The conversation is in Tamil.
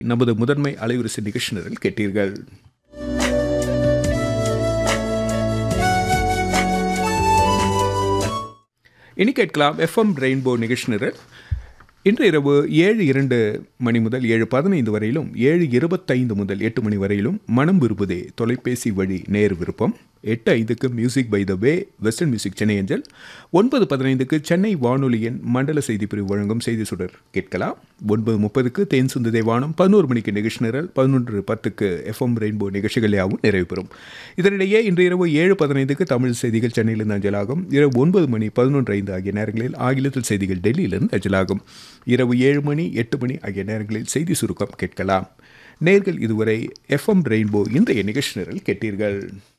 நமது முதன்மை அலைவரிசை நிகழ்ச்சியினரில் கேட்டீர்கள் இனி கேட்கலாம் எஃப்எம் ரெயின்போ நிகழ்ச்சியினர் இன்று இரவு ஏழு இரண்டு மணி முதல் ஏழு பதினைந்து வரையிலும் ஏழு இருபத்தைந்து முதல் எட்டு மணி வரையிலும் மனம் விரும்புதே தொலைபேசி வழி நேர் விருப்பம் எட்டு ஐந்துக்கு music by the way western music Chennai அஞ்சல் ஒன்பது பதினைந்துக்கு சென்னை வானொலியின் மண்டல செய்தி பிரிவு வழங்கும் செய்தி சுடர் கேட்கலாம் ஒன்பது முப்பதுக்கு தேன் சுந்த தேவானம் பதினோரு மணிக்கு நிகழ்ச்சி நிரல் பதினொன்று பத்துக்கு எஃப்எம் ரெயின்போ நிகழ்ச்சிகள் யாவும் நிறைவு பெறும் இதனிடையே இன்று இரவு ஏழு பதினைந்துக்கு தமிழ் செய்திகள் சென்னையிலிருந்து அஞ்சலாகும் இரவு ஒன்பது மணி பதினொன்று ஐந்து ஆகிய நேரங்களில் ஆங்கிலத்தில் செய்திகள் டெல்லியிலிருந்து அஞ்சலாகும் இரவு ஏழு மணி எட்டு மணி ஆகிய நேரங்களில் செய்தி சுருக்கம் கேட்கலாம் நேர்கள் இதுவரை எஃப்எம் ரெயின்போ இன்றைய நிகழ்ச்சி நிரல் கேட்டீர்கள்